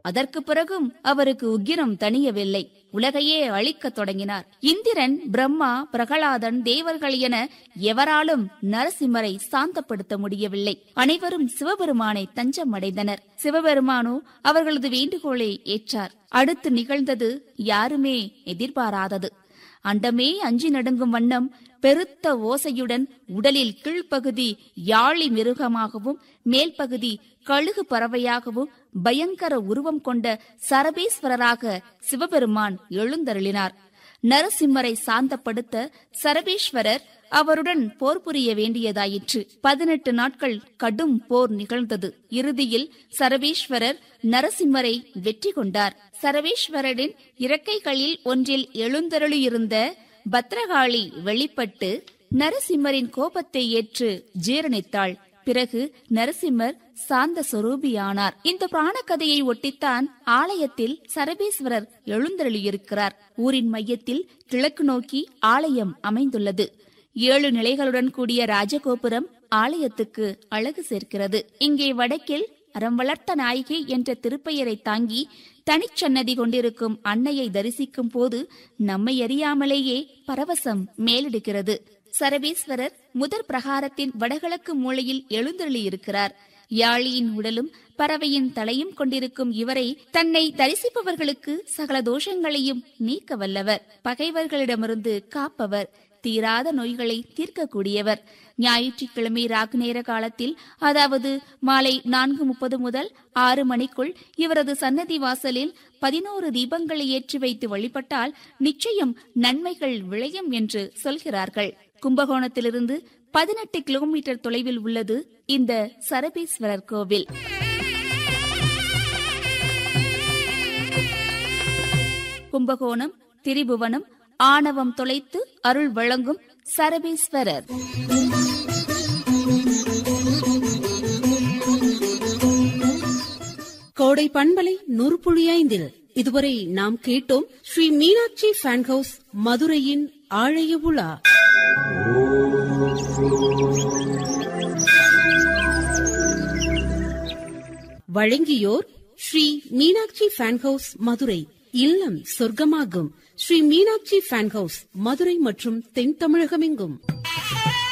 அதற்கு பிறகும் அவருக்கு உக்கிரம் தணியவில்லை உலகையே அழிக்கத் தொடங்கினார் இந்திரன் பிரம்மா பிரகலாதன் தேவர்கள் என எவராலும் நரசிம்மரை சாந்தப்படுத்த முடியவில்லை அனைவரும் சிவபெருமானை தஞ்சம் அடைந்தனர் சிவபெருமானோ அவர்களது வேண்டுகோளை ஏற்றார் அடுத்து நிகழ்ந்தது யாருமே எதிர்பாராதது அண்டமே அஞ்சி நடுங்கும் வண்ணம் பெருத்த ஓசையுடன் உடலில் கீழ்ப்பகுதி யாழி மிருகமாகவும் மேல்பகுதி கழுகு பறவையாகவும் பயங்கர உருவம் கொண்ட சரபேஸ்வரராக சிவபெருமான் எழுந்தருளினார் நரசிம்மரை சாந்தப்படுத்த சரபேஸ்வரர் அவருடன் போர் புரிய வேண்டியதாயிற்று பதினெட்டு நாட்கள் கடும் போர் நிகழ்ந்தது இறுதியில் சரபேஸ்வரர் நரசிம்மரை வெற்றி கொண்டார் சரபேஸ்வரரின் இறக்கைகளில் ஒன்றில் எழுந்தருளியிருந்த பத்ரகாளி வெளிப்பட்டு நரசிம்மரின் கோபத்தை ஏற்று ஜீரணித்தாள் பிறகு நரசிம்மர் சாந்த சொரூபியானார் இந்த புராண கதையை ஒட்டித்தான் ஆலயத்தில் சரபேஸ்வரர் எழுந்தருளியிருக்கிறார் ஊரின் மையத்தில் கிழக்கு நோக்கி ஆலயம் அமைந்துள்ளது ஏழு நிலைகளுடன் கூடிய ராஜகோபுரம் ஆலயத்துக்கு அழகு சேர்க்கிறது இங்கே வடக்கில் அறம் வளர்த்த நாயகி என்ற திருப்பெயரை தாங்கி தனிச்சன்னதி கொண்டிருக்கும் அன்னையை தரிசிக்கும் போது நம்மை அறியாமலேயே பரவசம் மேலெடுக்கிறது சரபேஸ்வரர் முதற் பிரகாரத்தின் வடகிழக்கு மூலையில் எழுந்தருளியிருக்கிறார் யாழியின் உடலும் பறவையின் தலையும் கொண்டிருக்கும் இவரை தன்னை தரிசிப்பவர்களுக்கு சகல தோஷங்களையும் நீக்க வல்லவர் பகைவர்களிடமிருந்து காப்பவர் தீராத நோய்களை தீர்க்கக்கூடியவர் ஞாயிற்றுக்கிழமை ராகு நேர காலத்தில் அதாவது மாலை நான்கு முப்பது முதல் ஆறு மணிக்குள் இவரது சன்னதி வாசலில் பதினோரு தீபங்களை ஏற்றி வைத்து வழிபட்டால் நிச்சயம் நன்மைகள் விளையும் என்று சொல்கிறார்கள் கும்பகோணத்திலிருந்து பதினெட்டு கிலோமீட்டர் தொலைவில் உள்ளது இந்த சரபேஸ்வரர் கோவில் கும்பகோணம் திரிபுவனம் ஆணவம் தொலைத்து அருள் வழங்கும் சரபேஸ்வரர் கோடை பண்பலை நூறு ஐந்தில் இதுவரை நாம் கேட்டோம் ஸ்ரீ மீனாட்சி ஃபேன் ஹவுஸ் மதுரையின் ஆழைய உலா வழங்கியோர் ஸ்ரீ மீனாட்சி ஃபேன் ஹவுஸ் மதுரை இல்லம் சொர்க்கமாகும் ஸ்ரீ மீனாட்சி ஃபேன் ஹவுஸ் மதுரை மற்றும் தென் தமிழகமெங்கும்